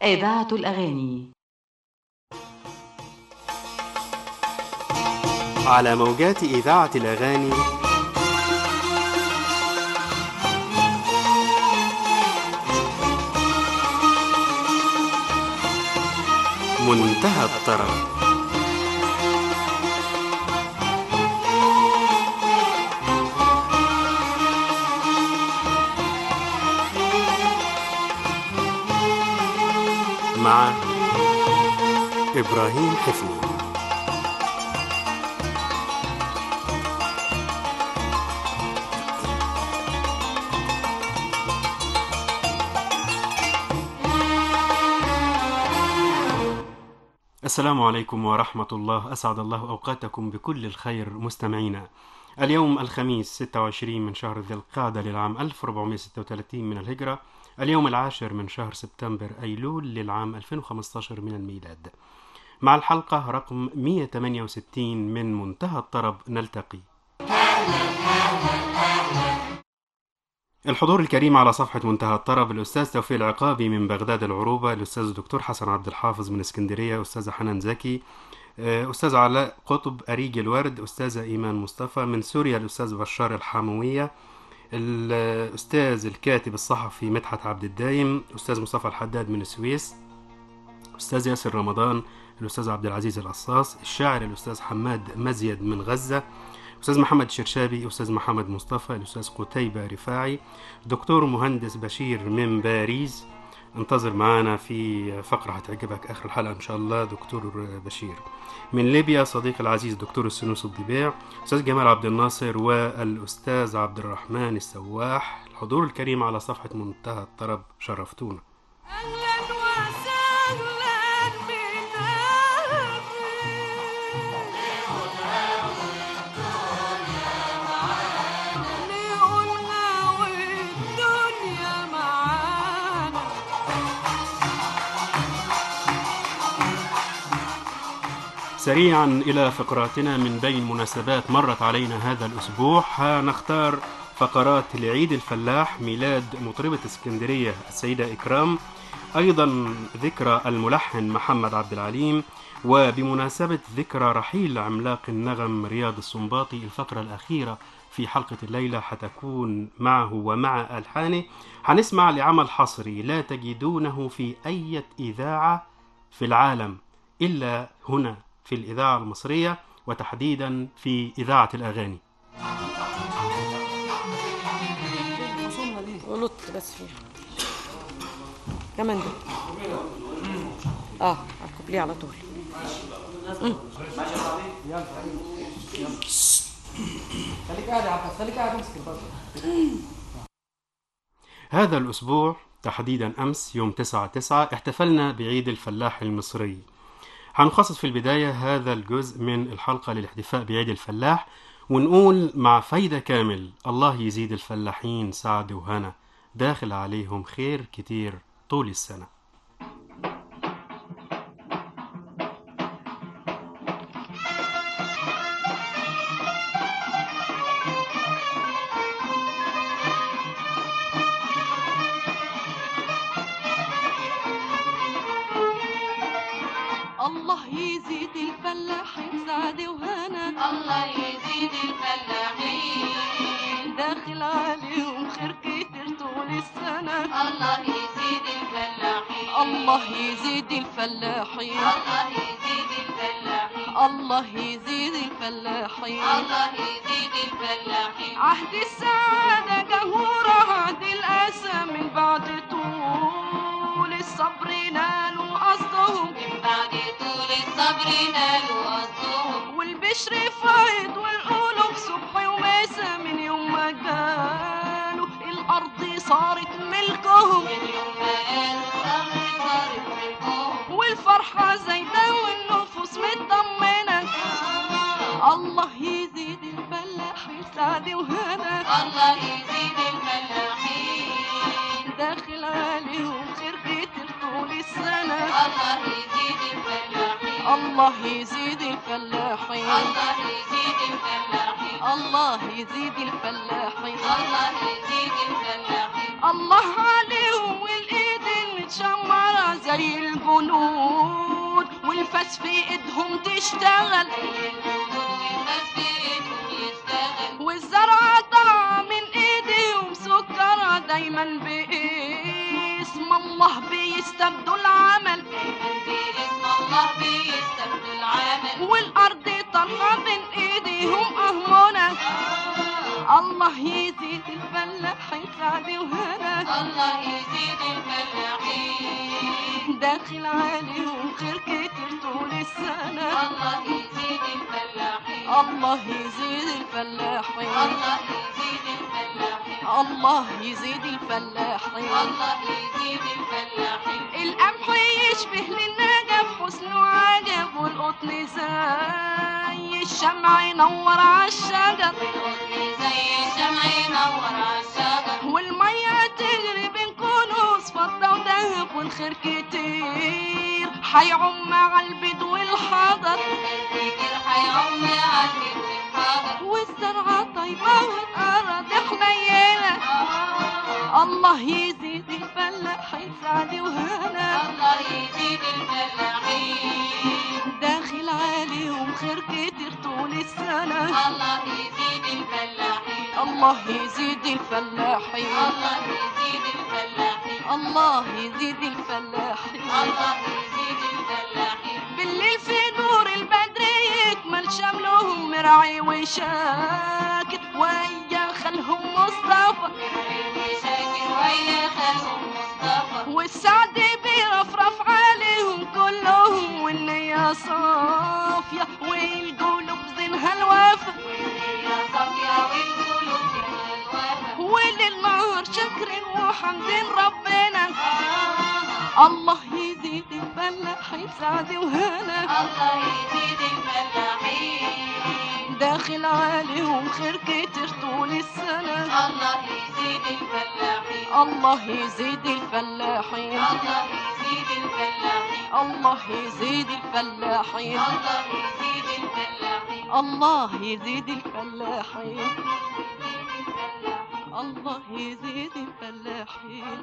إذاعة الأغاني على موجات إذاعة الأغاني منتهى الطرب مع إبراهيم حفني السلام عليكم ورحمة الله أسعد الله أوقاتكم بكل الخير مستمعينا اليوم الخميس 26 من شهر ذي القعدة للعام 1436 من الهجرة اليوم العاشر من شهر سبتمبر أيلول للعام 2015 من الميلاد مع الحلقة رقم 168 من منتهى الطرب نلتقي الحضور الكريم على صفحة منتهى الطرب الأستاذ توفيق العقابي من بغداد العروبة الأستاذ الدكتور حسن عبد الحافظ من اسكندرية أستاذة حنان زكي أستاذ علاء قطب أريج الورد أستاذة إيمان مصطفى من سوريا الأستاذ بشار الحاموية الأستاذ الكاتب الصحفي مدحت عبد الدايم أستاذ مصطفى الحداد من السويس أستاذ ياسر رمضان الأستاذ عبد العزيز القصاص الشاعر الأستاذ حماد مزيد من غزة أستاذ محمد شرشابي أستاذ محمد مصطفى الأستاذ قتيبة رفاعي دكتور مهندس بشير من باريس انتظر معانا في فقرة هتعجبك آخر الحلقة إن شاء الله دكتور بشير من ليبيا صديق العزيز دكتور السنوس الضبيع أستاذ جمال عبد الناصر والأستاذ عبد الرحمن السواح الحضور الكريم على صفحة منتهى الطرب شرفتونا أهلا وسهلا بالنبي نقولها والدنيا معانا سريعا إلى فقراتنا من بين مناسبات مرت علينا هذا الأسبوع هنختار فقرات لعيد الفلاح ميلاد مطربة اسكندرية السيدة إكرام أيضا ذكرى الملحن محمد عبد العليم وبمناسبة ذكرى رحيل عملاق النغم رياض السنباطي الفقرة الأخيرة في حلقة الليلة حتكون معه ومع ألحانه هنسمع لعمل حصري لا تجدونه في أي إذاعة في العالم إلا هنا في الإذاعة المصرية وتحديدا في إذاعة الأغاني وصلنا ليه؟ غلط بس فيها كمان ده اه الكوبليه على طول خليك قاعد يا عباس خليك قاعد امسك الباب هذا الأسبوع تحديدا أمس يوم 9 9 احتفلنا بعيد الفلاح المصري هنخصص في البداية هذا الجزء من الحلقة للاحتفاء بعيد الفلاح ونقول مع فايدة كامل الله يزيد الفلاحين سعد وهنا داخل عليهم خير كتير طول السنة الله يزيد الفلاحين سعد وهنا الله يزيد الفلاحين داخل عليهم خير كتير طول السنة الله يزيد الفلاحين الله يزيد الفلاحين الله يزيد الفلاحين الله يزيد الفلاحين الله يزيد الفلاحين عهد السعادة جهورة عهد الأسى من بعد طول الصبر نالوا قصدهم من بعد طول الصبر نالوا قصدهم والبشر فايض والقلوب صبح ومسا من يوم ما جالوا الأرض صارت ملكهم من يوم ما قالوا الصبر صارت منهم والفرحة زايدة والنفوس مطمنة الله يزيد الفلاحين سعد وهنا الله يزيد الفلاحين داخل عليهم خير كتير طول السنة الله يزيد الفلاحين الله يزيد الفلاحين الله يزيد الفلاحين الله يزيد الفلاحين الله يزيد الفلاحين الله عليهم والايد المتشمرة الزرعة زي الجنود والفاس في ايدهم تشتغل والزرعة طالعة من ايديهم سكرة دايما باسم الله بيستبدوا العمل والارض طالعة من ايديهم اهمنا الله يزيد الفلاحين سعد وهنا الله يزيد الفلاحين داخل عليهم خير كتير طول السنة الله يزيد الفلاحين الله يزيد الفلاحين الله يزيد الفلاحين الله يزيد الفلاحين الله يزيد الفلاحين القمح يشبه للنجف حسن وعجب والقطن زي الشمع ينور عالشجر زي الشمع ينور عالشجر والمية تجري بين كنوز فضة وذهب والخير كتير حيعم على البيض والحضر كتير حيعم عالبيت والحضر والزرعة طيبة والأرض حنينة الله يزيد الفلاحين سعد وهنا الله يزيد الفلاحين داخل عليهم خير كتير طول السنة الله يزيد الفلاحين الله يزيد الفلاحين الله يزيد الفلاحين الله يزيد الفلاحين الله يزيد الفلاحين بالليل في نور البدر يكمل شملهم مرعي وشاكر ويا خلهم مصطفى شاكر ويا خالهم مصطفى والسعد بيرفرف عليهم كلهم والنية صافية والقلوب زينها الوفا يا صافية والقلوب الوفا والليل نهار شاكرين وحمدين ربنا الله يزيد الفلاحين سعد وهنا الله يزيد الفلاحين داخل عليهم خير كتير طول السنة الله يزيد الفلاحين الله يزيد الفلاحين الله يزيد الفلاحين الله يزيد الفلاحين الله يزيد الفلاحين الله يزيد الفلاحين الله يزيد الفلاحين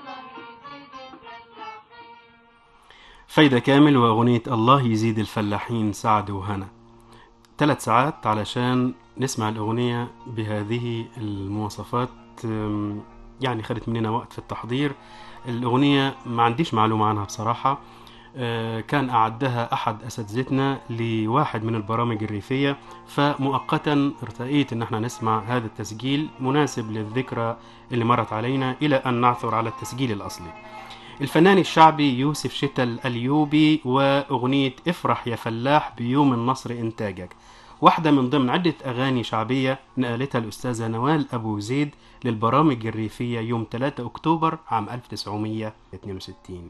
فايدة كامل وأغنية الله يزيد الفلاحين سعد وهنا ثلاث ساعات علشان نسمع الأغنية بهذه المواصفات أم، يعني خدت مننا وقت في التحضير الأغنية ما عنديش معلومة عنها بصراحة آه، كان أعدها أحد أساتذتنا لواحد من البرامج الريفية فمؤقتا ارتأيت إن احنا نسمع هذا التسجيل مناسب للذكرى اللي مرت علينا إلى أن نعثر على التسجيل الأصلي الفنان الشعبي يوسف شتا الأليوبي وأغنية افرح يا فلاح بيوم النصر إنتاجك واحدة من ضمن عدة أغاني شعبية نقلتها الأستاذة نوال أبو زيد للبرامج الريفية يوم 3 أكتوبر عام 1962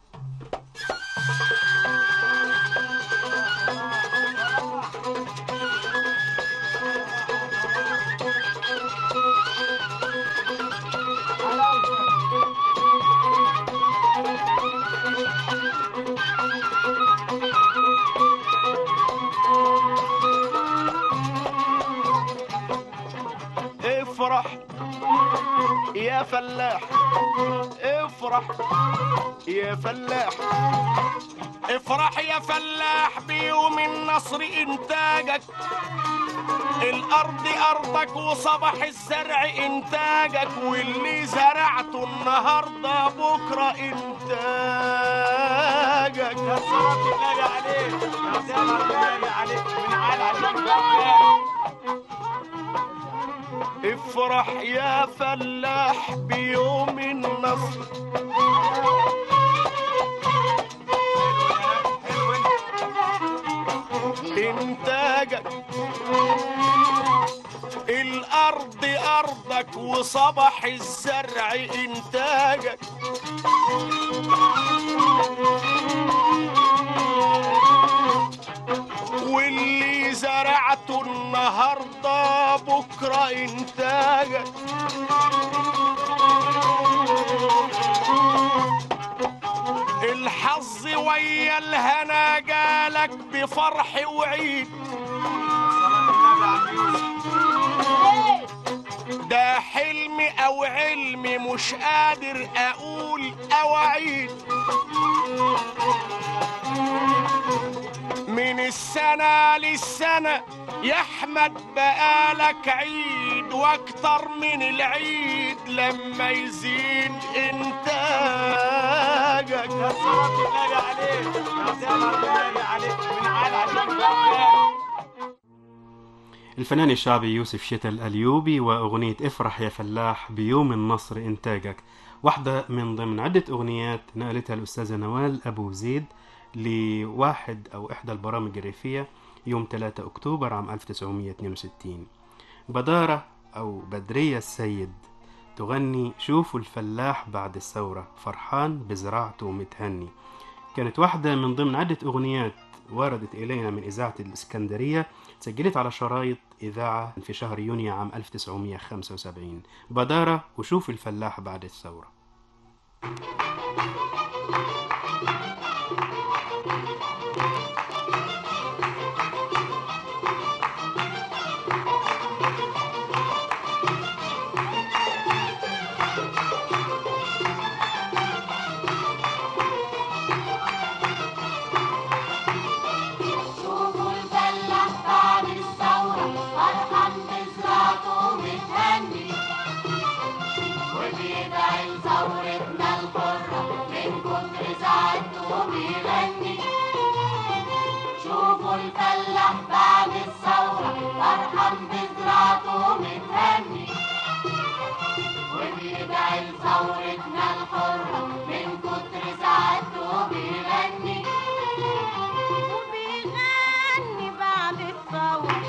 افرح يا فلاح افرح يا فلاح افرح يا فلاح بيوم النصر انتاجك الارض ارضك وصبح الزرع انتاجك واللي زرعته النهارده بكره انتاجك يا صلاة الله عليك يا صلاة الله عليك من على افرح يا فلاح بيوم النصر انتاجك الارض ارضك وصبح الزرع انتاجك واللي زرعته النهارده بكره انتاجك الحظ ويا الهنا جالك بفرح وعيد ده حلم او علم مش قادر اقول او اعيد من السنة للسنة يا احمد بقالك عيد واكتر من العيد لما يزيد انتاجك يا صلاة النبي عليك يا صلاة النبي عليك من على عليك الفنان الشعبي يوسف شتا الأليوبي وأغنية افرح يا فلاح بيوم النصر إنتاجك واحدة من ضمن عدة أغنيات نقلتها الأستاذة نوال أبو زيد لواحد أو إحدى البرامج الريفية يوم 3 أكتوبر عام 1962 بدارة أو بدرية السيد تغني شوفوا الفلاح بعد الثورة فرحان بزراعته متهني كانت واحدة من ضمن عدة أغنيات وردت إلينا من إذاعة الإسكندرية سجلت على شرايط إذاعة في شهر يونيو عام 1975 بدارة وشوف الفلاح بعد الثورة شوفوا الفلاح بعد الثورة فرحان بزراعته متهني وبيدعي لثورتنا الحرة من كتر سعادته بيغني شوفوا الفلاح بعد الثورة فرحان بزراعته متهني وبيدعي لثورتنا الحرة من كتر سعادته بيغني وبيغني بعد الثورة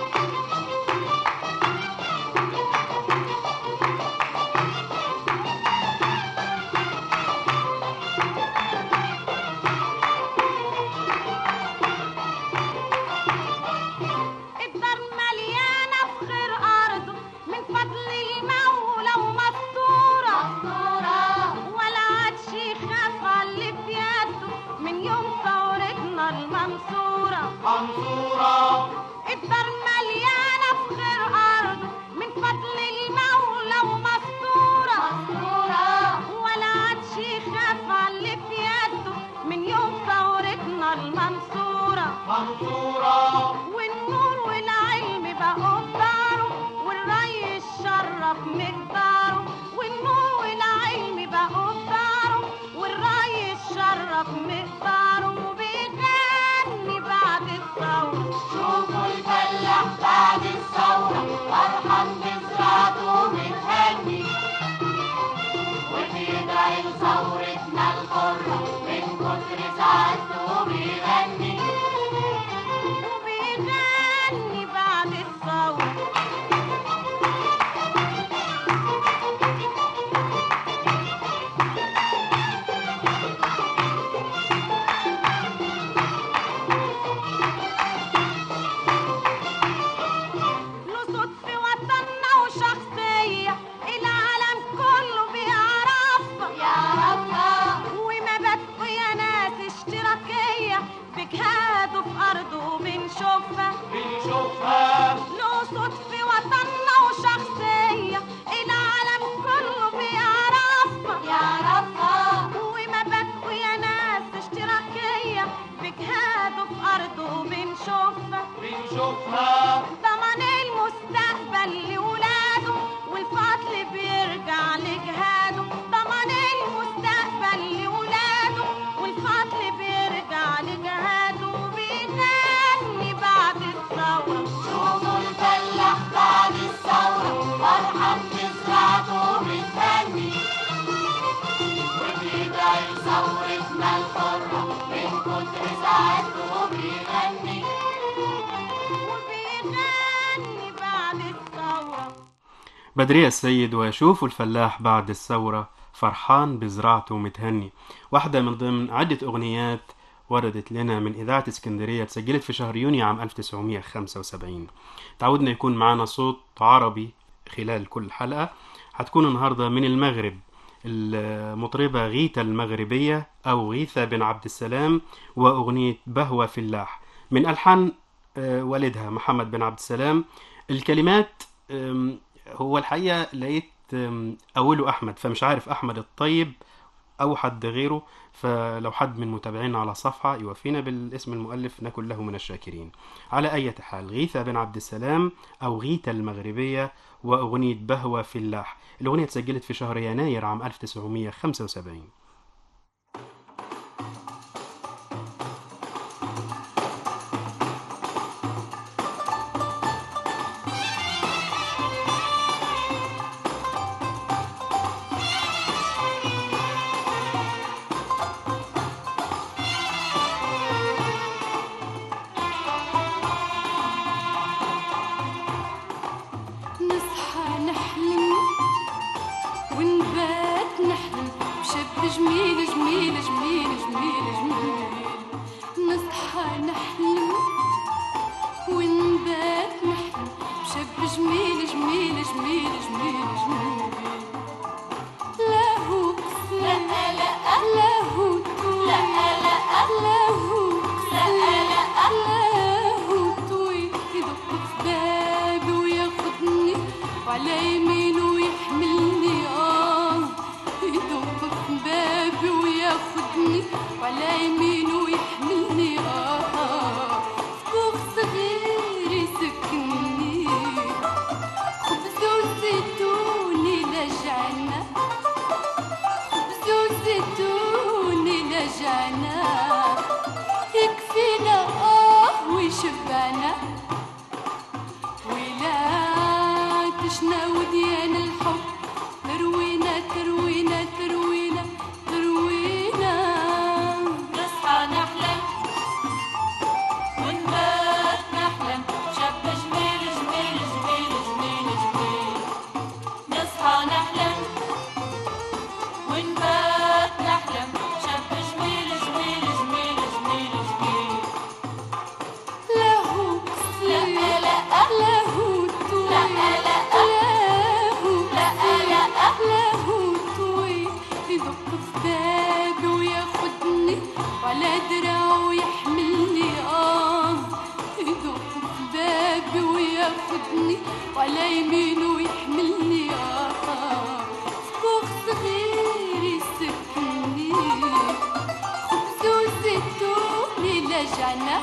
الدار مليانة بخير أرضه من فضل المولى ومستورة ولا عادش يخاف على اللي في يده من يوم ثورتنا المنصورة الدار مليانة بخير أرضه من فضل المولى ومستورة ولا عادش يخاف على اللي في يده من يوم ثورتنا المنصورة والنور والعلم بقوا في داره والري الشرف مقداره والنور والعلم بقوا في داره والري الشرف مقداره وبيغني بعد الثورة شوفوا الفلاح بعد الثورة فرحان بزراعته متهني وبيدعي لثورتنا الحرة من كتر سعادته بيغني وبيغني بعد الثورة له صوت في وطننا وشخصية العالم كله بيعرفها يعرفها ومبادئه يا ناس اشتراكية بجهاده في أرضه بنشوفها بنشوفها له صوت في وطننا وشخصية العالم كله بيعرفها يعرفها ومبادئه يا ناس اشتراكية بجهاده في أرضه بنشوفها بنشوفها ضمان المستقبل لولاده والفضل بيرجع لجهاده ضمان المستقبل لولاده والفضل بيرجع لجهاده وبيغني بعد الثورة شوفوا الفلاح بعد الثورة فرحان بزراعته متهني وبيدعي لثورتنا الحرة من كتر سعادته بيغني وبيغني بعد الثورة بدرية السيد وشوفوا الفلاح بعد الثورة فرحان بزراعته متهني واحدة من ضمن عدة أغنيات وردت لنا من إذاعة اسكندرية تسجلت في شهر يونيو عام 1975 تعودنا يكون معنا صوت عربي خلال كل حلقة هتكون النهاردة من المغرب المطربة غيثة المغربية أو غيثة بن عبد السلام وأغنية بهوة فلاح من ألحان آه، والدها محمد بن عبد السلام الكلمات آم، هو الحقيقة لقيت آم، أوله أحمد فمش عارف أحمد الطيب أو حد غيره فلو حد من متابعينا على الصفحة يوفينا بالاسم المؤلف نكن له من الشاكرين على أي حال غيثة بن عبد السلام أو غيثة المغربية وأغنية بهوة في اللاح الأغنية اتسجلت في شهر يناير عام 1975 نصحى نحلم ونبات نحلم بشب جميل جميل جميل جميل جميل نصحى نحلم ونبات نحلم بشب جميل جميل جميل جميل جميل لا هو لا لا لا هو لا لا لا هو لا لا لا هو طويل يدق في بابي وياخدني وعلى يمينه يحملني اه يدق في بابي وياخدني وعلى يمينه يحملني اه كوخ صغير يسكنني خبز وزيتون لجعنا خبز وزيتون لجعنا يكفينا اه ويشبعنا ولا تشنا وديان الحب تروينا تروينا تروينا تروينا نصحى نحلم ونبات نحلم شب جميل جميل جميل جميل جميل نصحى نحلم ونبات نحلم شب جميل جميل جميل جميل جميل له لا لا له طويل لا لا له لا لا له طويل يدق في بابي وياخدني وعلى دراعه يحملني اه يدق في بابي وياخدني وعلى يمينه يحملني اه كوخ صغير يسكنني خبز وزيتون لجعنا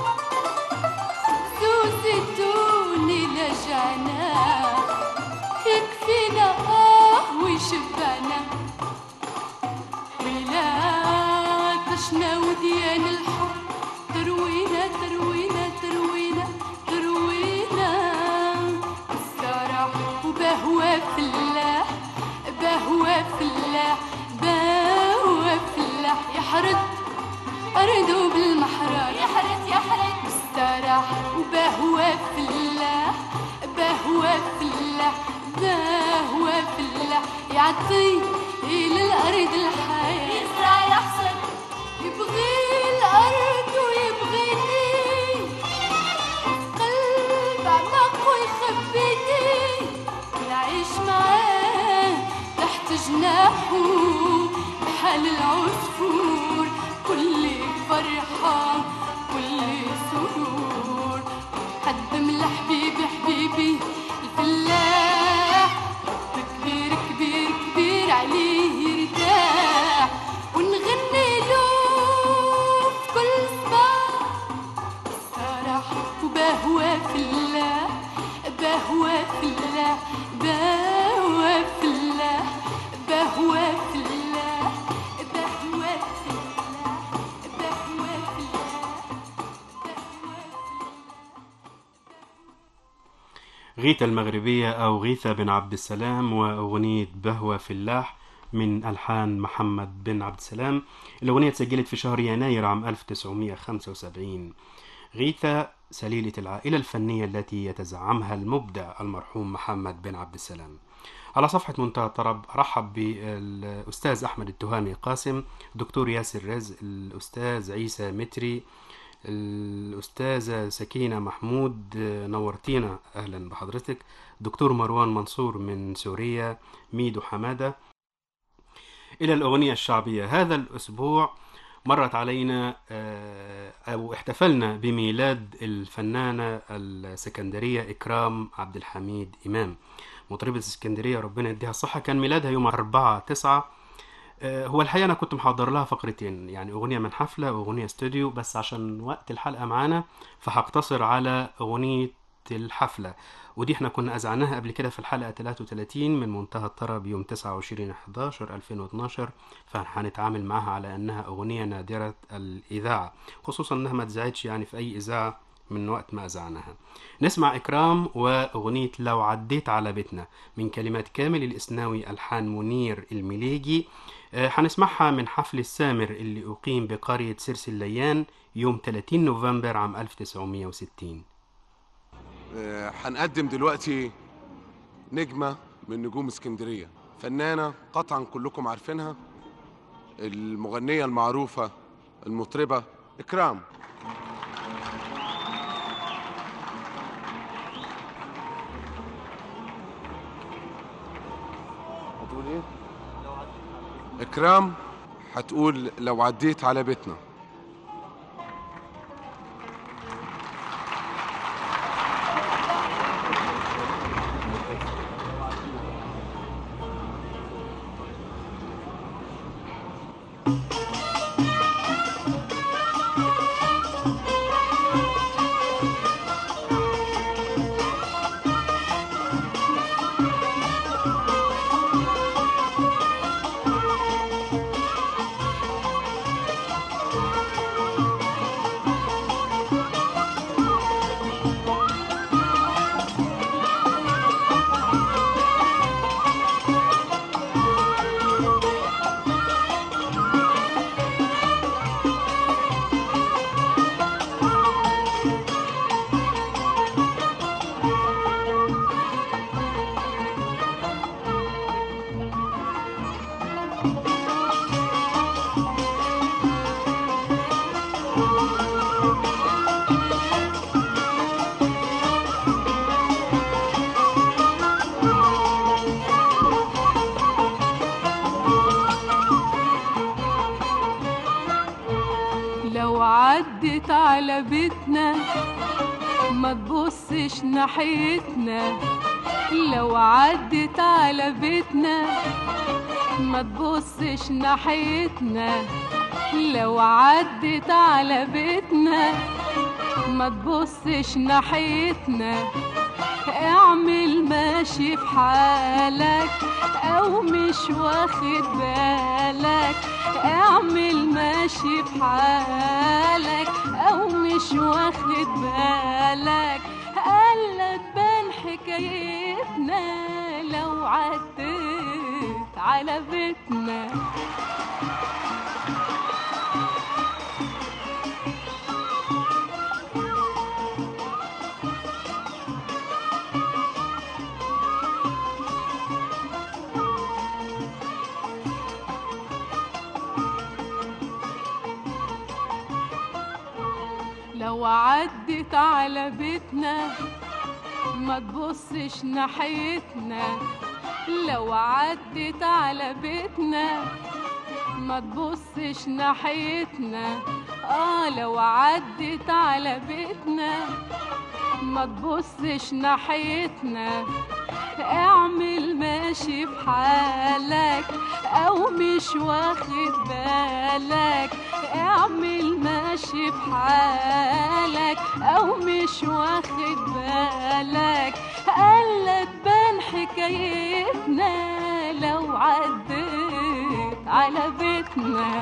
زيتوني لجعنا يكفينا اه ويشبعنا ولا طشنا وديان الحب تروينا تروينا تروينا تروينا السرح وبهوى في الله بهوى في الله بهوى في الله يحرد أرده بالمحرار يحرد يحرد استراح وبهوى في الله بهوى في الله بهوى في الله يعطي للأرض الحياة يزرع يحصد يبغي الأرض ويبغيني قلب عمق ويخبيني نعيش معاه تحت جناحه بحال العصفور كل فرحة كل سرور قدم لحبيبي حبيبي الفلاح رب كبير كبير كبير عليه يرتاح ونغني له في كل صباح فرح وبهوى في الله بهوى في الله بهوى في الله بهوى في الله بهوى في الله بهوى في الله بهوى في الله غيثة المغربية أو غيثة بن عبد السلام وأغنية بهوة في اللاح من ألحان محمد بن عبد السلام الأغنية تسجلت في شهر يناير عام 1975 غيثة سليلة العائلة الفنية التي يتزعمها المبدع المرحوم محمد بن عبد السلام على صفحة منتهى الطرب رحب بالأستاذ أحمد التهامي قاسم دكتور ياسر رزق الأستاذ عيسى متري الأستاذة سكينة محمود نورتينا أهلا بحضرتك دكتور مروان منصور من سوريا ميدو حمادة إلى الأغنية الشعبية هذا الأسبوع مرت علينا آه، أو احتفلنا بميلاد الفنانة السكندرية إكرام عبد الحميد إمام مطربة اسكندرية ربنا يديها الصحة كان ميلادها يوم 4 9 آه، هو الحقيقة أنا كنت محضر لها فقرتين يعني أغنية من حفلة وأغنية استوديو بس عشان وقت الحلقة معانا فهقتصر على أغنية الحفلة ودي احنا كنا أذعناها قبل كده في الحلقة 33 من منتهى الطرب يوم 29 11 2012 فهنتعامل معها على أنها أغنية نادرة الإذاعة خصوصا أنها ما اتذاعتش يعني في أي إذاعة من وقت ما أذعناها نسمع إكرام وأغنية لو عديت على بيتنا من كلمات كامل الإسناوي ألحان منير المليجي آه، هنسمعها من حفل السامر اللي أقيم بقرية سرس الليان يوم 30 نوفمبر عام 1960 آه، هنقدم دلوقتي نجمة من نجوم اسكندرية فنانة قطعا كلكم عارفينها المغنية المعروفة المطربة إكرام هتقول ايه؟ إكرام هتقول لو عديت على بيتنا لو عدت على بيتنا ما تبصش ناحيتنا لو عدت على بيتنا ما تبصش ناحيتنا لو عدت على بيتنا ما تبصش ناحيتنا اعمل ماشي في حالك او مش واخد بالك اعمل ماشي في حالك او مش واخد بالك قال تبان حكايتنا لو عديت على بيتنا لو عدت على بيتنا ما تبصش ناحيتنا لو عدت على بيتنا ما تبصش ناحيتنا اه لو عدت على بيتنا ما تبصش ناحيتنا اعمل ماشي في حالك او مش واخد بالك اعمل ماشي في حالك او مش واخد بالك قال تبان حكايتنا لو عديت على بيتنا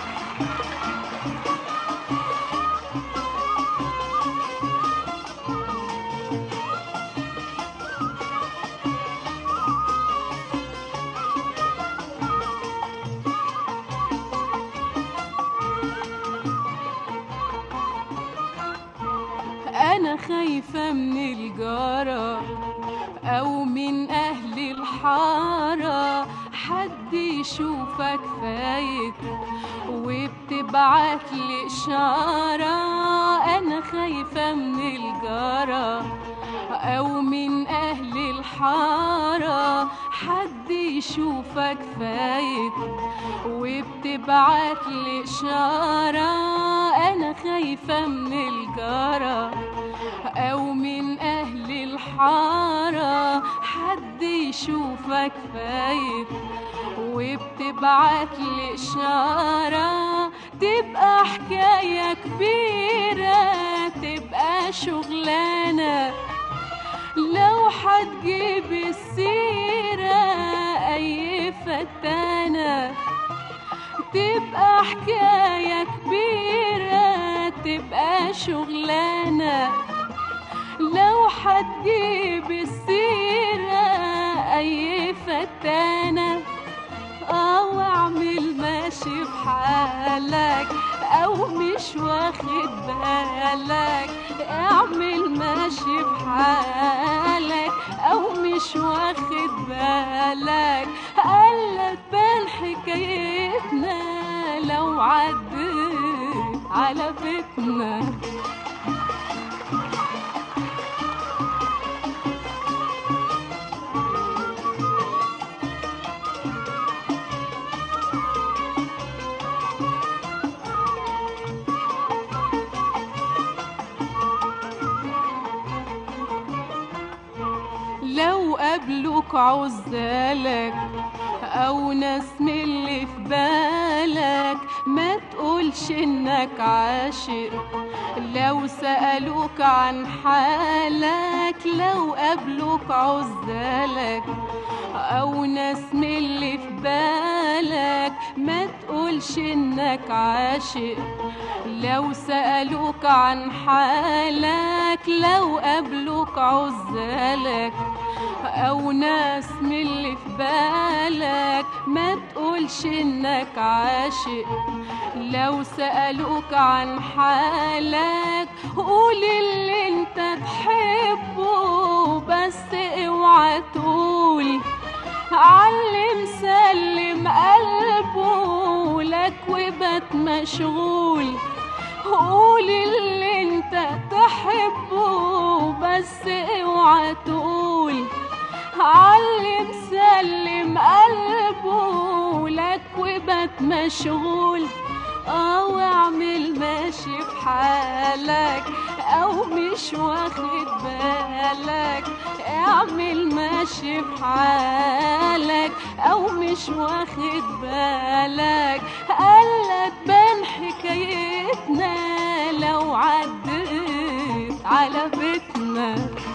أنا خايفة من الجارة أو من أهل الحارة حد يشوفك فايت وبتبعت لي إشارة أنا خايفة من الجارة أو من أهل الحارة حد يشوفك فايت وبتبعت لي إشارة أنا خايفة من الجارة أو من أهل الحارة حد يشوفك فايت وبتبعت بعتلي إشارة تبقى حكاية كبيرة تبقى شغلانة لو هتجيب السيرة أي فتانة تبقى حكاية كبيرة تبقى شغلانة لو هتجيب السيرة أي فتانة أو اعمل ماشي بحالك أو مش واخد بالك اعمل ماشي بحالك أو مش واخد بالك قلت بين حكايتنا لو عديت على بيتنا لو قابلوك عزالك او ناس من اللي في بالك ما تقولش انك عاشق لو سألوك عن حالك لو قابلوك عزالك او ناس من اللي في بالك ما تقولش انك عاشق لو سألوك عن حالك لو قابلوك عزالك أو ناس من اللي في بالك ما تقولش إنك عاشق لو سألوك عن حالك قول اللي انت تحبه بس اوعى تقول علم سلم قلبه لك وبات مشغول قول اللي انت تحبه بس اوعى تقول علم سلم قلبه لك وبات مشغول او اعمل ماشي بحالك او مش واخد بالك اعمل ماشي بحالك او مش واخد بالك قلت بين حكايتنا لو عديت على بيتنا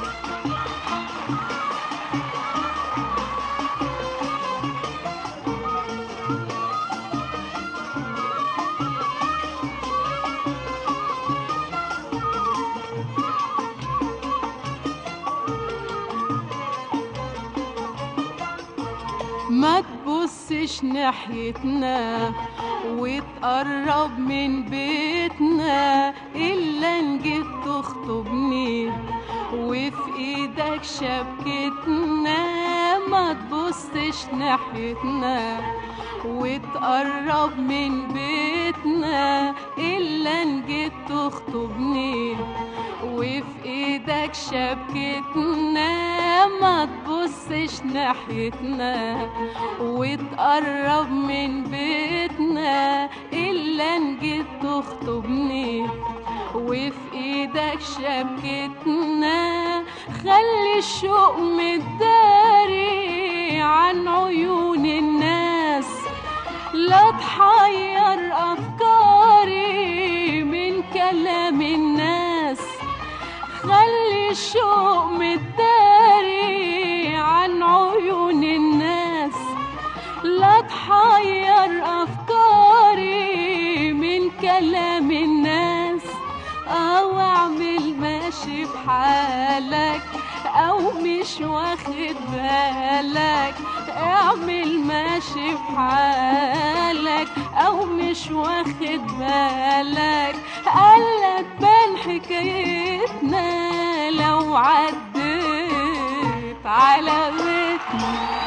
ما تبصش ناحيتنا وتقرب من بيتنا إلا إن جيت تخطبني وفي إيدك شبكتنا ما تبصش ناحيتنا وتقرب من بيتنا إلا إن جيت تخطبني وفي إيدك شبكتنا ما تبصش ناحيتنا وتقرب من بيتنا إلا إن جيت تخطبني وفي إيدك شبكتنا خلي الشوق متداري عن عيون الناس لا تحير أفكاري من كلام الناس خلي الشوق متداري عن عيون الناس لا تحير أفكاري من كلام الناس أو أعمل ماشي بحالك أو مش واخد بالك اعمل ماشي بحالك أو مش واخد بالك قلت بين حكايتنا لو عديت على بيتنا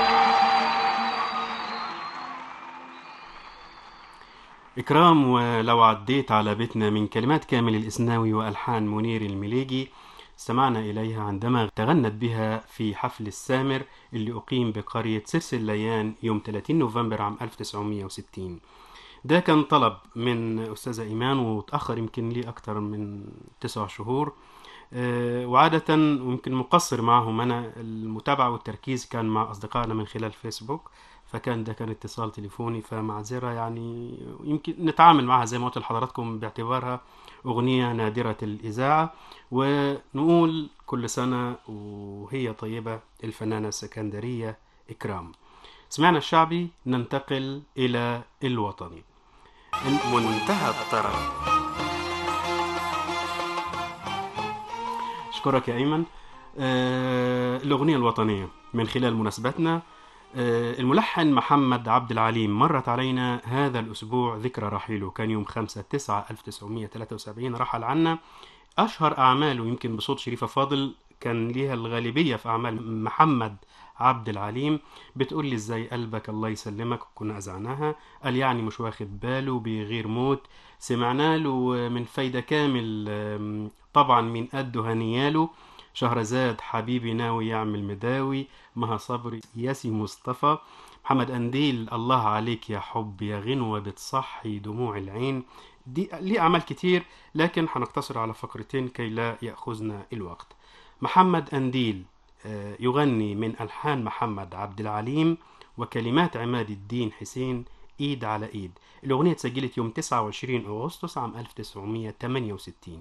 إكرام ولو عديت على بيتنا من كلمات كامل الإسناوي وألحان منير المليجي استمعنا إليها عندما تغنت بها في حفل السامر اللي أقيم بقرية سرس الليان يوم 30 نوفمبر عام 1960 ده كان طلب من أستاذة إيمان وتأخر يمكن لي أكتر من تسع شهور آه، وعادة ويمكن مقصر معهم أنا المتابعة والتركيز كان مع أصدقائنا من خلال فيسبوك فكان ده كان اتصال تليفوني فمعذرة يعني يمكن نتعامل معها زي ما قلت لحضراتكم باعتبارها أغنية نادرة الإذاعة ونقول كل سنة وهي طيبة الفنانة السكندرية إكرام سمعنا الشعبي ننتقل إلى الوطني منتهى الطرب أشكرك يا أيمن آه، الأغنية الوطنية من خلال مناسبتنا آه، الملحن محمد عبد العليم مرت علينا هذا الأسبوع ذكرى رحيله كان يوم 5 9 1973 رحل عنا أشهر أعماله يمكن بصوت شريفة فاضل كان ليها الغالبية في أعمال محمد عبد العليم بتقول لي ازاي قلبك الله يسلمك كنا أذعناها قال يعني مش واخد باله بغير موت سمعنا له من فايدة كامل آم، طبعا من قده هنياله شهرزاد حبيبي ناوي يعمل مداوي مها صبري ياسي مصطفى محمد أنديل الله عليك يا حب يا غنوة بتصحي دموع العين دي ليه أعمال كتير لكن هنقتصر على فقرتين كي لا يأخذنا الوقت محمد أنديل آه، يغني من ألحان محمد عبد العليم وكلمات عماد الدين حسين إيد على إيد الأغنية اتسجلت يوم 29 أغسطس عام 1968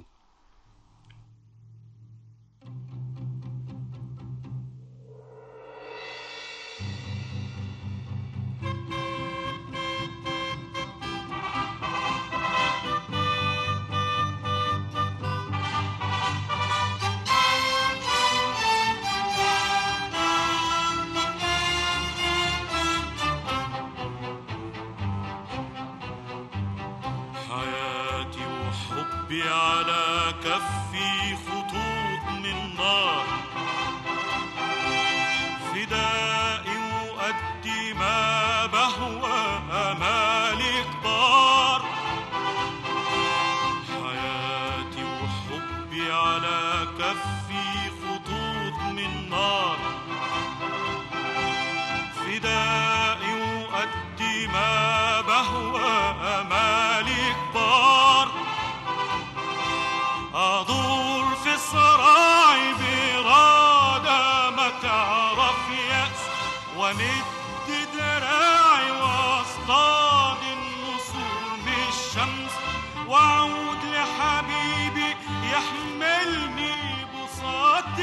حياتي وحبي على كفي خطوط من نار فدائي وأدي ما بهوى أمالي كبار حياتي وحبي على كفي خطوط من نار فدائي وأدي ما بهوى أمالي كبار أدور في الصراعي برادة ما تعرف يأس ومد دراعي واصطاد النصور من الشمس وأعود لحبيبي يحملني بساط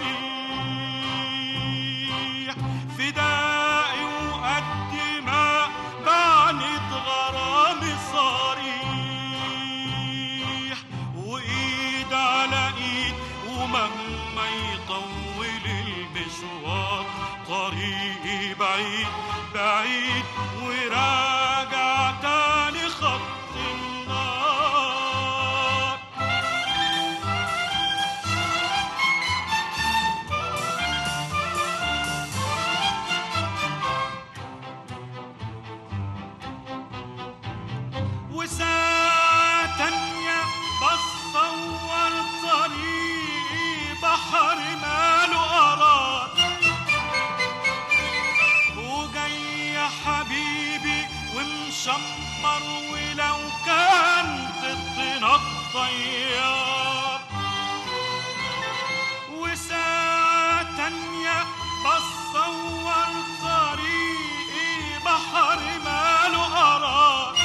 الريح فدائي وقد ما بعند غرامي صريح وإيد على إيد ومهما يطول المشوار طريقي بعيد بعيد وراجع تاني خط النار وساعة تانية بتصور طريقي بحر ماله قرار وجاي يا حبيبي ومشمر ولو كان ضدنا الطيار وساعة تانية بتصور طريقي بحر ماله قرار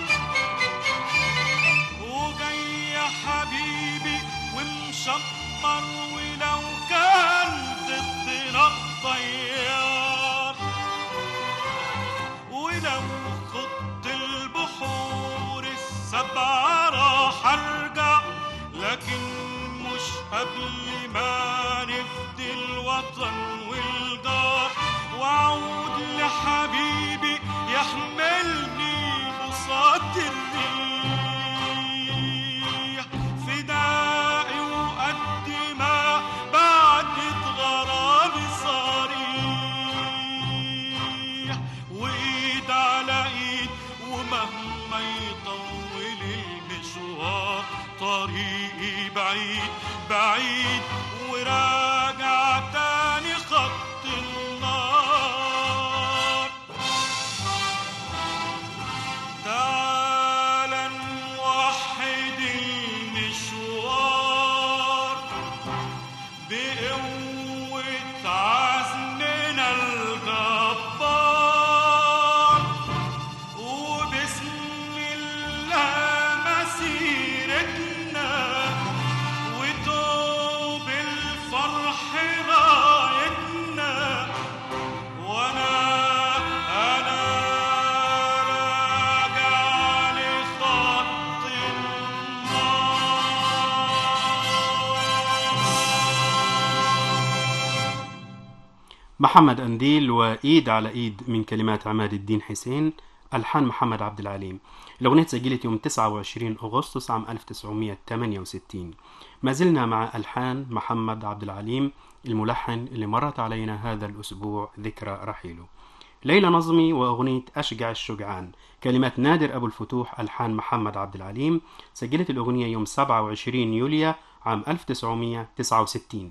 وجاي يا حبيبي ومشمر ولو كان ضدنا الطيار ولو خضت البحور السبعة راح ارجع لكن مش قبل ما نفدي الوطن والجار واعود لحبيبي يحملني بساط الريح فدائي وقد ما بعدت غرامي صريح وايد على ايد ومهما يطول المشوار طريقي بعيد بعيد وراجع تاني خط النار تعال نوحد المشوار بقوة عزمنا الجبار محمد أنديل وإيد على إيد من كلمات عماد الدين حسين ألحان محمد عبد العليم الأغنية تسجلت يوم 29 أغسطس عام 1968 ما زلنا مع ألحان محمد عبد العليم الملحن اللي مرت علينا هذا الأسبوع ذكرى رحيله ليلى نظمي وأغنية أشجع الشجعان كلمات نادر أبو الفتوح ألحان محمد عبد العليم سجلت الأغنية يوم 27 يوليو عام 1969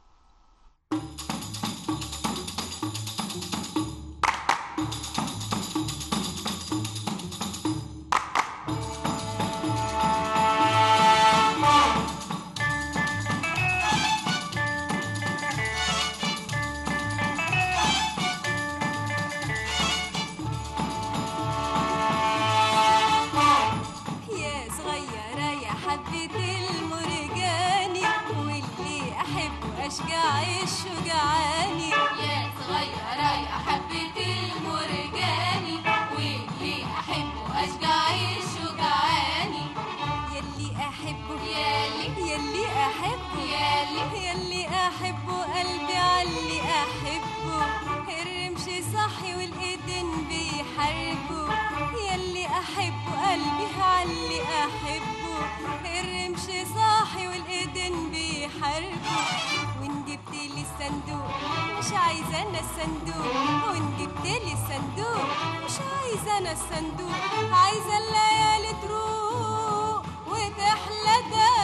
يا صغيرة يا حبة المرجاني واللي أحب أشجع الشجعاني يا صغيرة يا حبة المرجاني واللي أحبه أشجع الشجعاني يلي أحبه ياللي يلي أحبه ياللي يلي أحبه قلبي علي أحبه الرمش صاحي والإيدين بيحاربوا يلي أحبه قلبي علي أحبه الرمش صاحي والإيدين بيحاربوا وإن جبت لي الصندوق مش عايزة أنا الصندوق وإن جبت لي الصندوق مش عايزة أنا الصندوق عايزة الليالي تروق وتحلى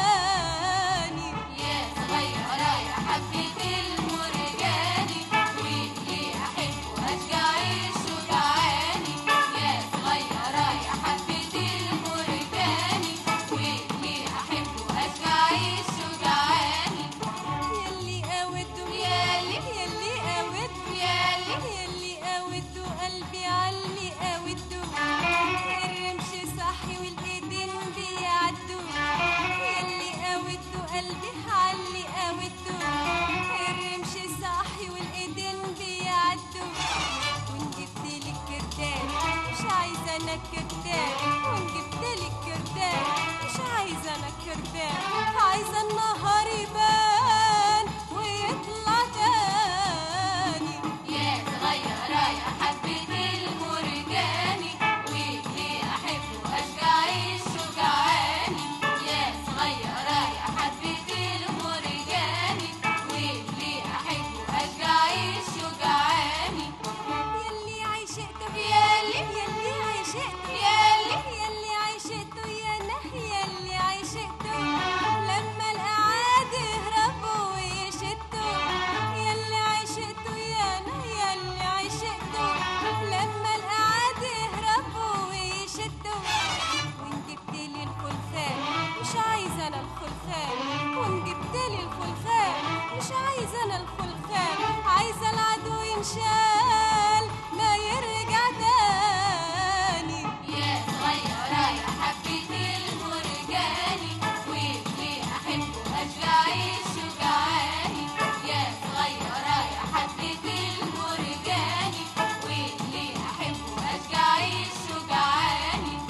تاني يا صغيرة يا حبة المرجاني واللي أحبه أشجع الشجعاني يا صغيرة يا حبة المرجاني واللي أحبه أشجع الشجعاني يلي قاوته ياللي يلي قاوته ياللي يلي قاوته قلبي علي قاوته الرمش صاحي والايدين بيعدوا يلي قاوته قلبي علي قاوته الرمش صاحي والايدين بيعدوا وان جبت لي الكردان مش عايزه انا الكردان وان جبت لي الكردان مش عايزه انا الكردان عايزه النهار يبان ويطلع تاني يا صغيرة يا حبة المرجاني واللي أحبه أشجع الشجعاني يا صغيرة يا حبة المرجاني واللي أحبه أشجع الشجعاني يلي عشقته ياللي يلي عشقته ياللي يلي عشقته يا نهي يلي عشقته لما القعاد يهربوا ويشتوا يلي عشقته يا نهي يلي عشقته لما القعاد يهربوا ويشتوا وان جبت لي الخلخال مش عايزه انا الخلخال وان جبت لي الخلخال مش عايزه انا الخلخال عايزه العدو ينشال ما يرجع تاني يا صغيرة يا حبة المرجاني واللي أحبه أشجع الشجعاني يا صغيرة يا حبة المرجاني واللي أحبه أشجع الشجعاني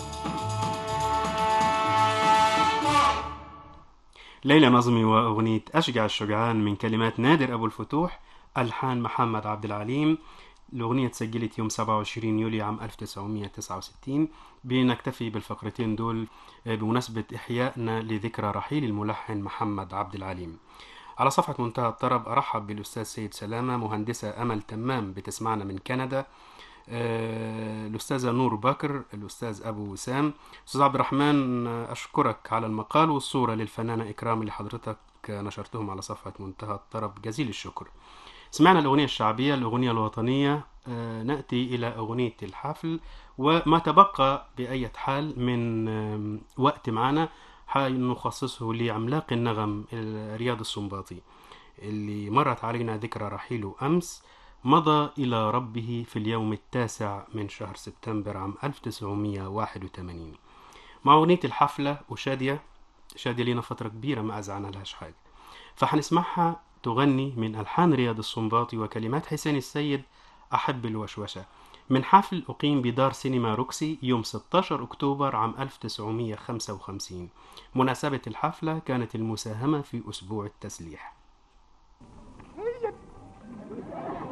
ليلى نظمي وأغنية أشجع الشجعان من كلمات نادر أبو الفتوح ألحان محمد عبد العليم الأغنية تسجلت يوم 27 يوليو عام 1969 بنكتفي بالفقرتين دول آه، بمناسبة إحيائنا لذكرى رحيل الملحن محمد عبد العليم على صفحة منتهى الطرب أرحب بالأستاذ سيد سلامة مهندسة أمل تمام بتسمعنا من كندا آه، الأستاذة نور بكر الأستاذ أبو وسام أستاذ عبد الرحمن آه، أشكرك على المقال والصورة للفنانة إكرام اللي حضرتك آه، نشرتهم على صفحة منتهى الطرب جزيل الشكر سمعنا الأغنية الشعبية الأغنية الوطنية آه، نأتي إلى أغنية الحفل وما تبقى بأية حال من آم، وقت معنا حنخصصه لعملاق النغم رياض السنباطي اللي مرت علينا ذكرى رحيله أمس مضى إلى ربه في اليوم التاسع من شهر سبتمبر عام 1981 مع أغنية الحفلة وشادية شادية لينا فترة كبيرة ما أزعنا لهاش حاجة فحنسمعها تغني من ألحان رياض السنباطي وكلمات حسين السيد أحب الوشوشة من حفل أقيم بدار سينما روكسي يوم 16 أكتوبر عام 1955 مناسبة الحفلة كانت المساهمة في أسبوع التسليح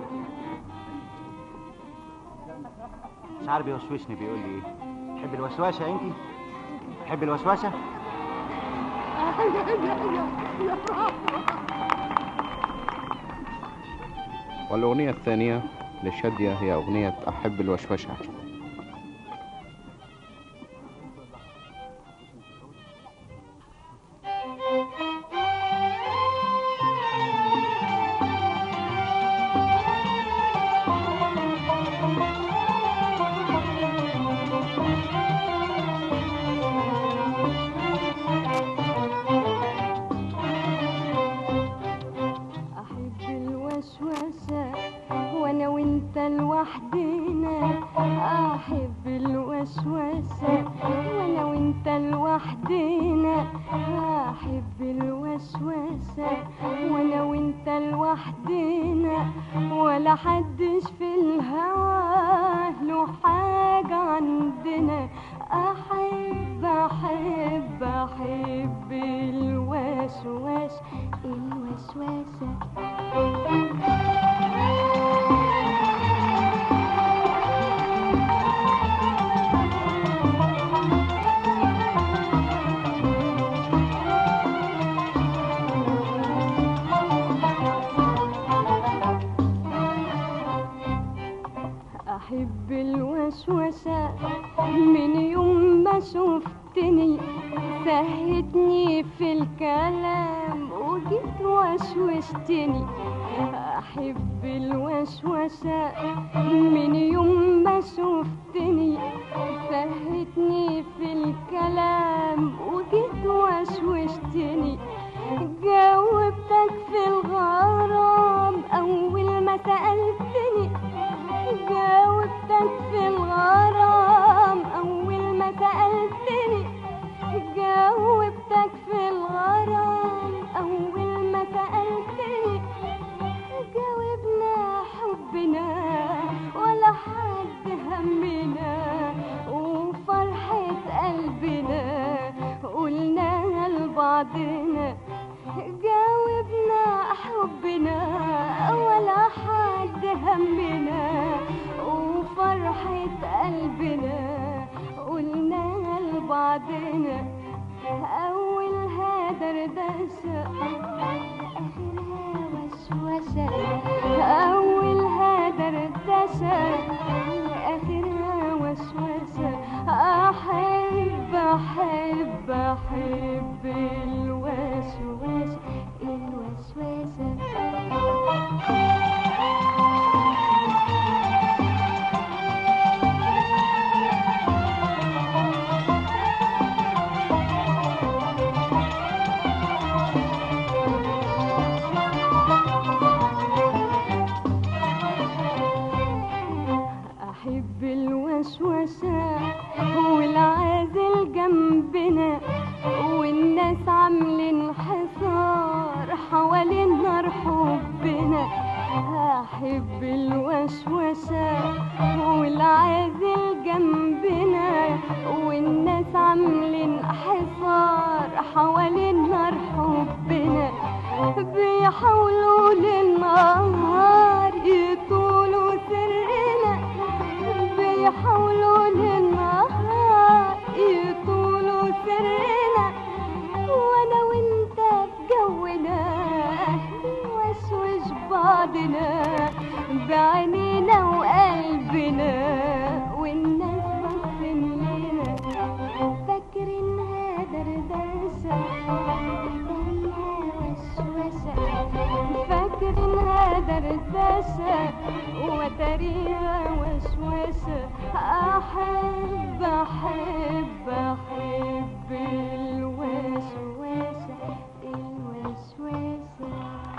مش عارف يوشوشني بيقول لي ايه تحب الوشوشه انت تحب الوشوشه والأغنية الثانية لشادية هي أغنية أحب الوشوشة أحب الوشوشة وأنا وأنت لوحدنا أحب الوشوشة وأنا وأنت لوحدنا أحب الوشوشة وأنا وأنت لوحدنا ولا حدش في الهوى له حاجة عندنا أحب أحب أحب الوشوش الوسوسة أحب الوسوسة من يوم ما شفتني سهتني في الكلام وجيت وشوشتني أحب الوسوسة من يوم ما شفتني سهتني في الكلام وجيت وشوشتني جاوبتك في الغرام أول ما سألتني جاوبتك في الغرام أول ما سألتني جاوبتك في الغرام أول ما سألتني جاوبنا حبنا ولا حد همنا وفرحة قلبنا قلناها لبعضنا جاوبنا حبنا ولا حد همنا وفرحة قلبنا قلناها لبعضنا أولها دردشة آخرها وسوسة أولها دردشة آخرها وسوسة أحب أحب أحب الوسوسة الوسوسة أحب الوسوسة والعازل جنبنا والناس عاملين حصار حوالين نار حبنا أحب الوسوسة والعازل جنبنا والناس عاملين حصار حوالين نار حبنا بيحاولوا للنهار يطولوا سرنا بيحاولوا للنهار يطولوا سرنا وانا وانت في جونا نوسوس بعضنا بعينينا وقلبنا والناس باصين لنا فاكرينها دردشة تاريها وسوسة فاكرينها دردشة وتاريها وسوسة أحب أحب أحب الوسوسة الوسوسة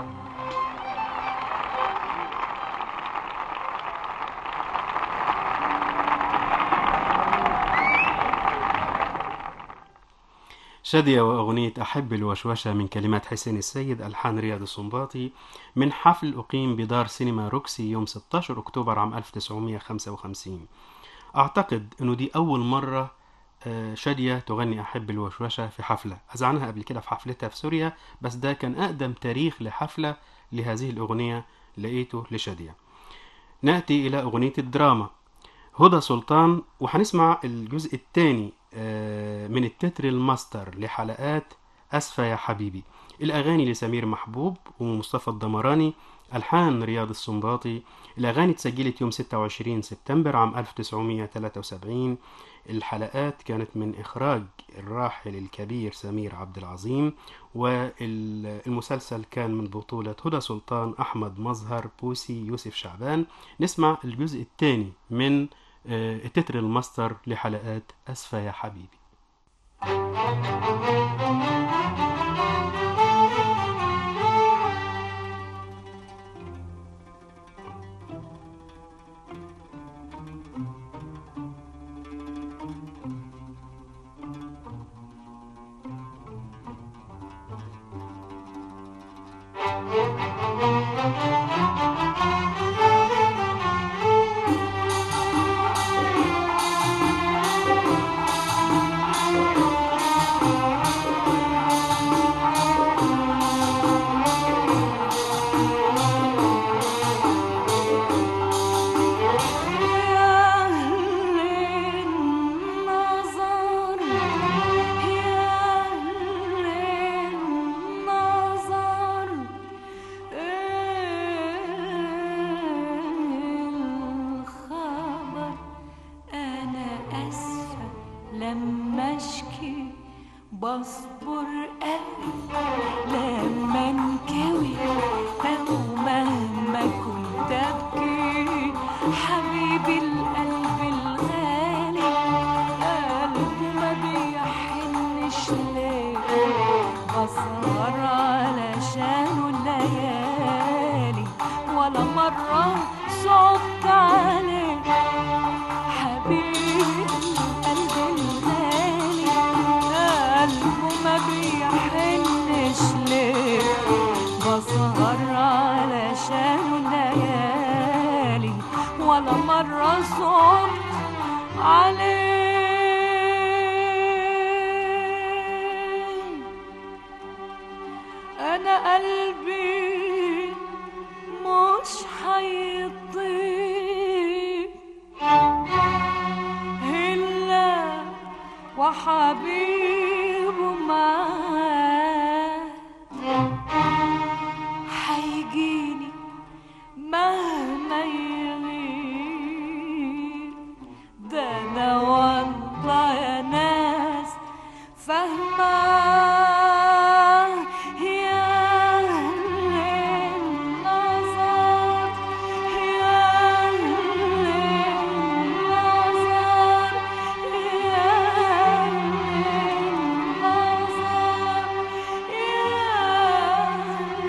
شادية وأغنية أحب الوشوشة من كلمات حسين السيد ألحان رياض السنباطي من حفل أقيم بدار سينما روكسي يوم 16 أكتوبر عام 1955 أعتقد أنه دي أول مرة آه، شادية تغني أحب الوشوشة في حفلة أذعنها قبل كده في حفلتها في سوريا بس ده كان أقدم تاريخ لحفلة لهذه الأغنية لقيته لشادية نأتي إلى أغنية الدراما هدى سلطان وهنسمع الجزء الثاني من التتر الماستر لحلقات أسفة يا حبيبي الأغاني لسمير محبوب ومصطفى الدمراني ألحان رياض السنباطي الأغاني اتسجلت يوم 26 سبتمبر عام 1973 الحلقات كانت من إخراج الراحل الكبير سمير عبد العظيم والمسلسل كان من بطولة هدى سلطان أحمد مظهر بوسي يوسف شعبان نسمع الجزء الثاني من آه، التتر الماستر لحلقات أسفة يا حبيبي لما اشكي بصبر قوي لما انكوي او مهما كنت ابكي حبيبي القلب الغالي قلبه ما بيحنش ليه بسهر علشانه الليالي ولا مرة صعبت عليه حبيبي القلب الغالي قلبه ما بيحنش ليه بسهر علشانه الليالي ولا مرة صعبت عليه أنا قلبي مش هيطيب إلا وحبيبه معاه هيجيني مهما يغيب ده انا والله يا ناس فاهمة يا أهل النظر يا أهل النظر يا أهل النظر يا أهل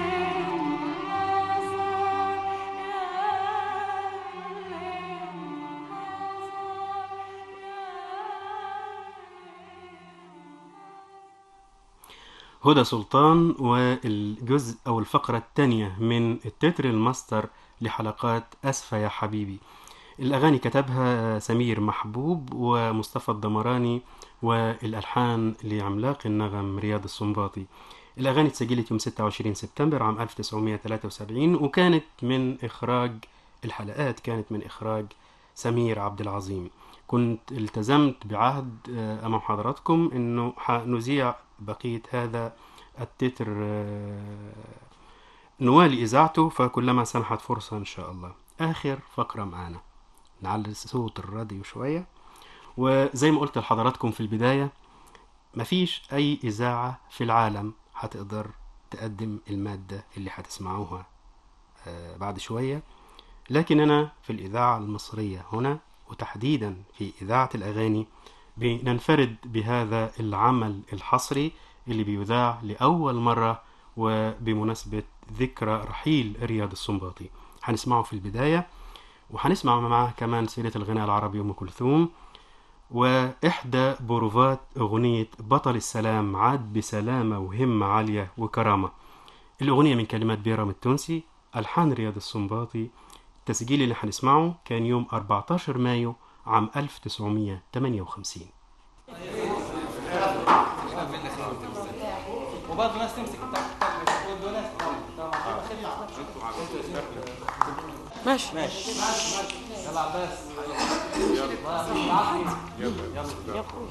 هدى سلطان والجزء أو الفقرة الثانية من التتر الماستر لحلقات أسفة يا حبيبي الأغاني كتبها سمير محبوب ومصطفى الدمراني والألحان لعملاق النغم رياض السنباطي الأغاني اتسجلت يوم 26 سبتمبر عام 1973 وكانت من إخراج الحلقات كانت من إخراج سمير عبد العظيم كنت التزمت بعهد آه، أمام حضراتكم أنه نذيع بقية هذا التتر آه، نوالي إذاعته فكلما سنحت فرصة إن شاء الله آخر فقرة معانا نعلي صوت الراديو شوية وزي ما قلت لحضراتكم في البداية مفيش أي إذاعة في العالم هتقدر تقدم المادة اللي هتسمعوها آه، بعد شوية لكننا في الإذاعة المصرية هنا وتحديدا في إذاعة الأغاني بننفرد بهذا العمل الحصري اللي بيذاع لأول مرة وبمناسبة ذكرى رحيل رياض السنباطي هنسمعه في البداية وهنسمع معاه كمان سيرة الغناء العربي أم كلثوم وإحدى بروفات أغنية بطل السلام عاد بسلامة وهمة عالية وكرامة الأغنية من كلمات بيرام التونسي ألحان رياض السنباطي التسجيل اللي هنسمعه كان يوم 14 مايو عام 1958 وبرضه ناس تمسك ودوا ناس ماشي ماشي يلا عباس يا اخوي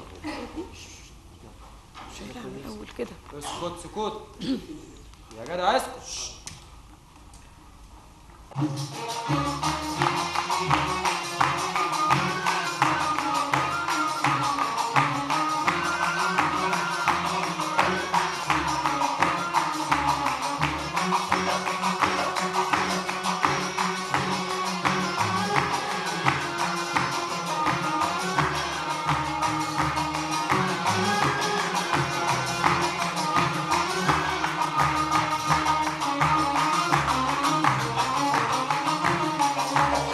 شايلها من الاول كده اسكت سكوت يا جدع اسكت يا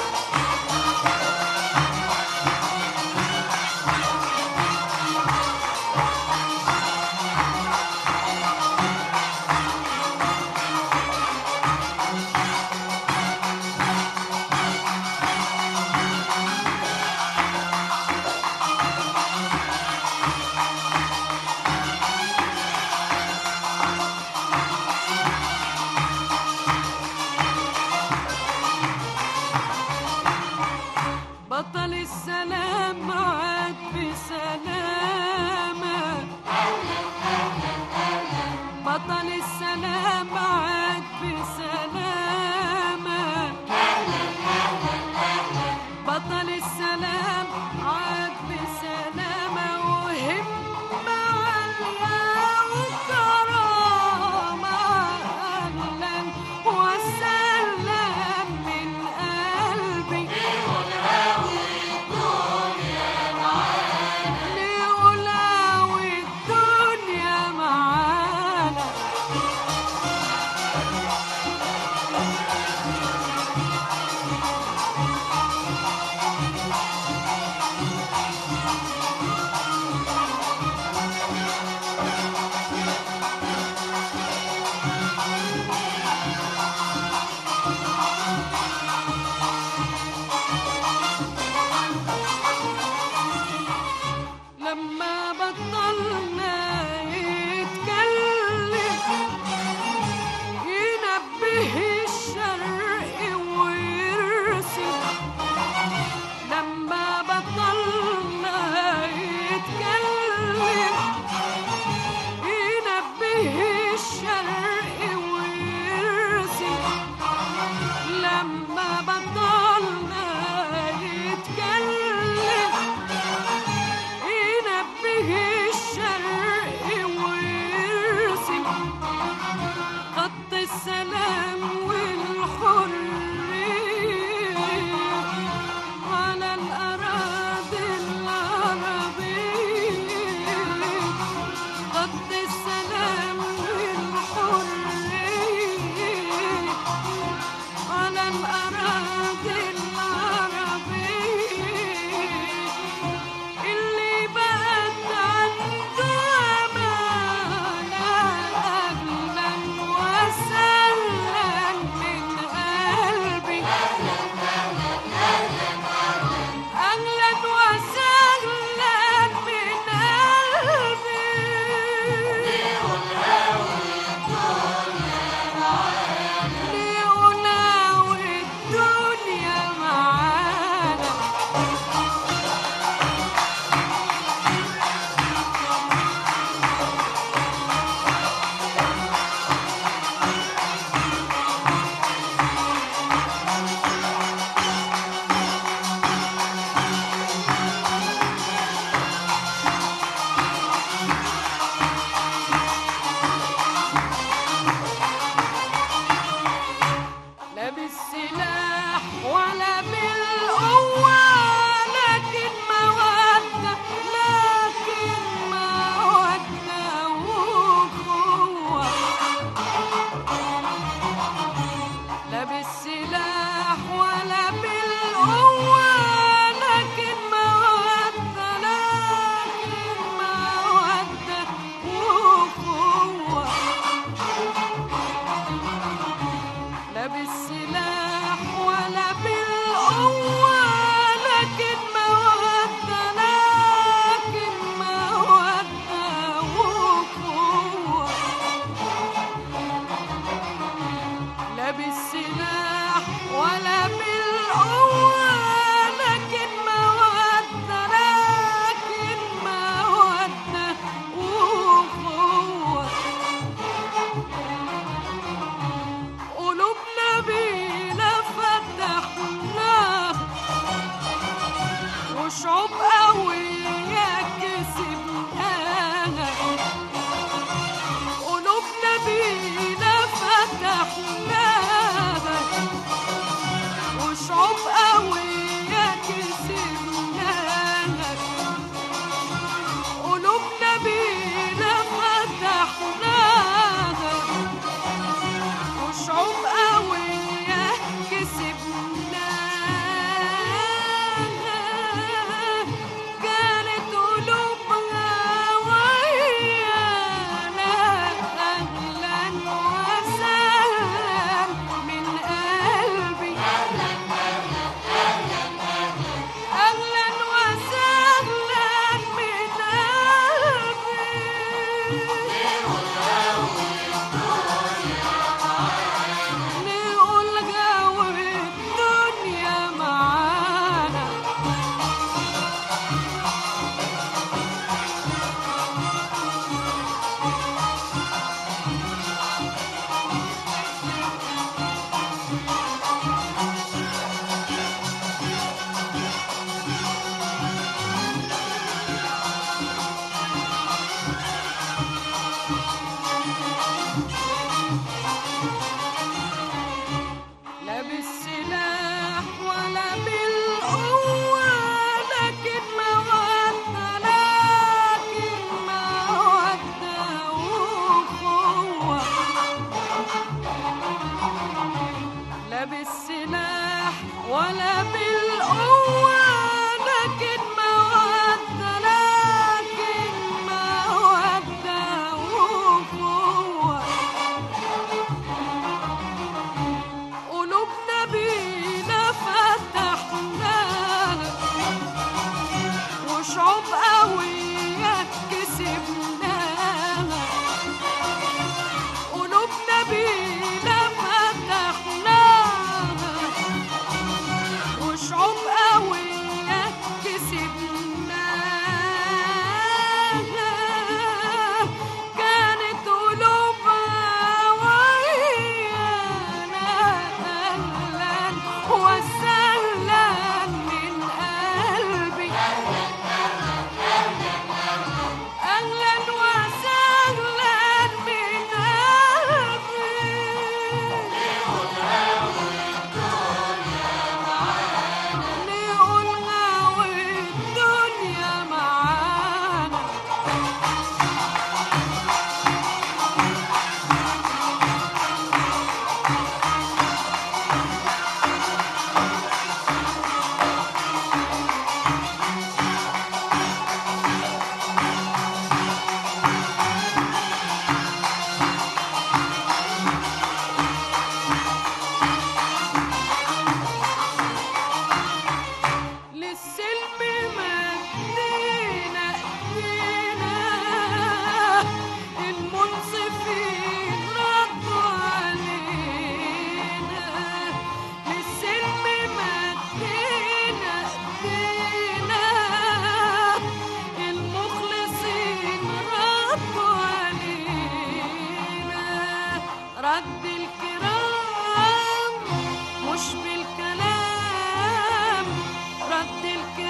رد الكرام مش بالكلام رد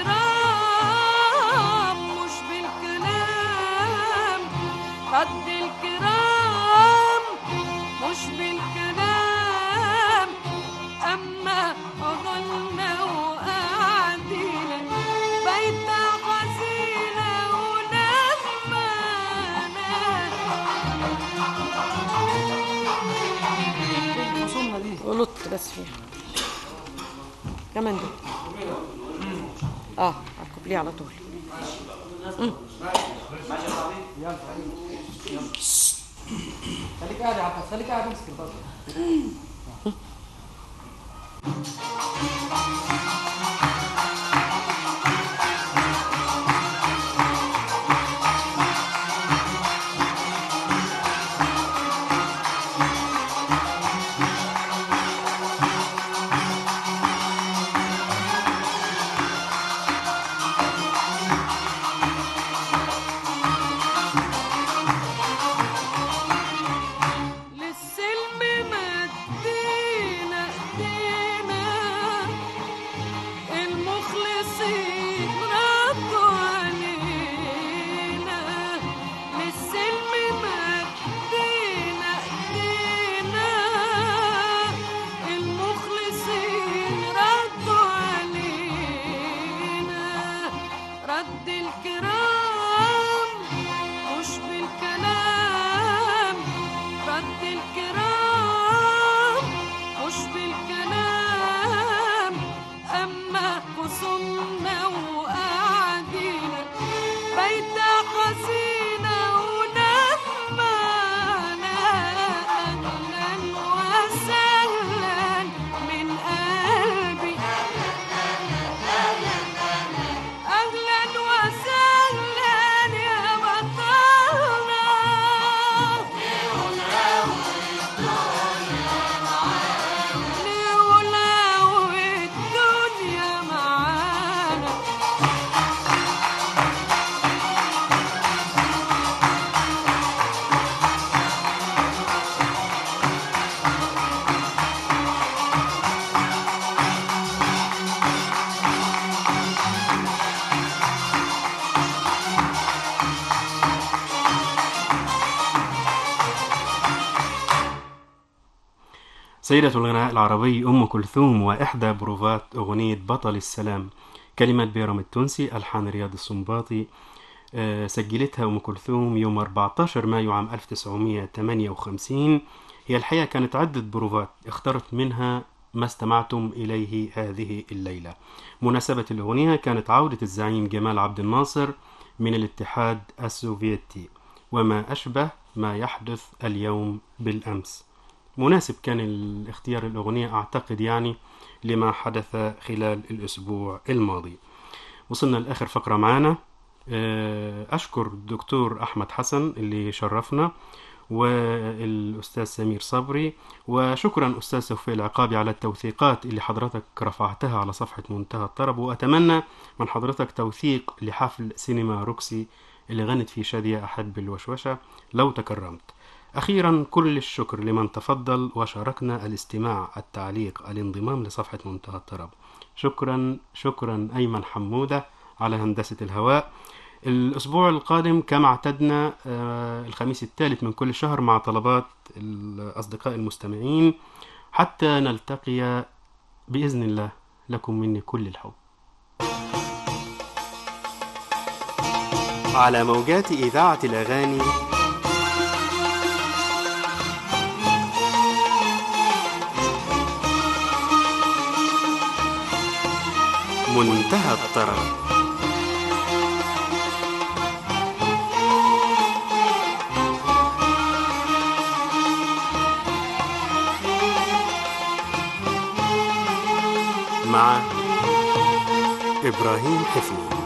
الكرام مش بالكلام رد الكرام مش بالكلام أما ظلنا وقعدنا بيت غزيلة وصلنا ليه غلط بس فيها كمان دول اه على الكوبليه على طول مم. خليك قاعد يا عباس خليك قاعد امسك البصر للسلم مدينا ايدينا المخلصين ردوا علينا للسلم مدينا ايدينا المخلصين ردوا علينا رد الكرام مش بالكلام رد الكرام مش بالكلام أما خصمنا وقعدنا بيت حزينة ونمانا أهلا وسهلا من قلبي أهلا وسهلا يا بطلنا ولو الدنيا معانا سيدة الغناء العربي أم كلثوم وإحدى بروفات أغنية بطل السلام كلمات بيرم التونسي ألحان رياض السنباطي آه، سجلتها أم كلثوم يوم 14 مايو عام 1958 هي الحقيقة كانت عدة بروفات اخترت منها ما استمعتم إليه هذه الليلة مناسبة الأغنية كانت عودة الزعيم جمال عبد الناصر من الاتحاد السوفيتي وما أشبه ما يحدث اليوم بالأمس مناسب كان الاختيار الأغنية أعتقد يعني لما حدث خلال الأسبوع الماضي وصلنا لآخر فقرة معانا آه، أشكر الدكتور أحمد حسن اللي شرفنا والأستاذ سمير صبري وشكرا أستاذ توفيق العقابي على التوثيقات اللي حضرتك رفعتها على صفحة منتهى الطرب وأتمنى من حضرتك توثيق لحفل سينما روكسي اللي غنت فيه شادية أحب الوشوشة لو تكرمت أخيرا كل الشكر لمن تفضل وشاركنا الاستماع التعليق الانضمام لصفحة منتهى الطرب شكرا شكرا أيمن حمودة على هندسة الهواء الأسبوع القادم كما اعتدنا آه، الخميس الثالث من كل شهر مع طلبات الأصدقاء المستمعين حتى نلتقي بإذن الله لكم مني كل الحب على موجات إذاعة الأغاني منتهى الطرب مع إبراهيم حفني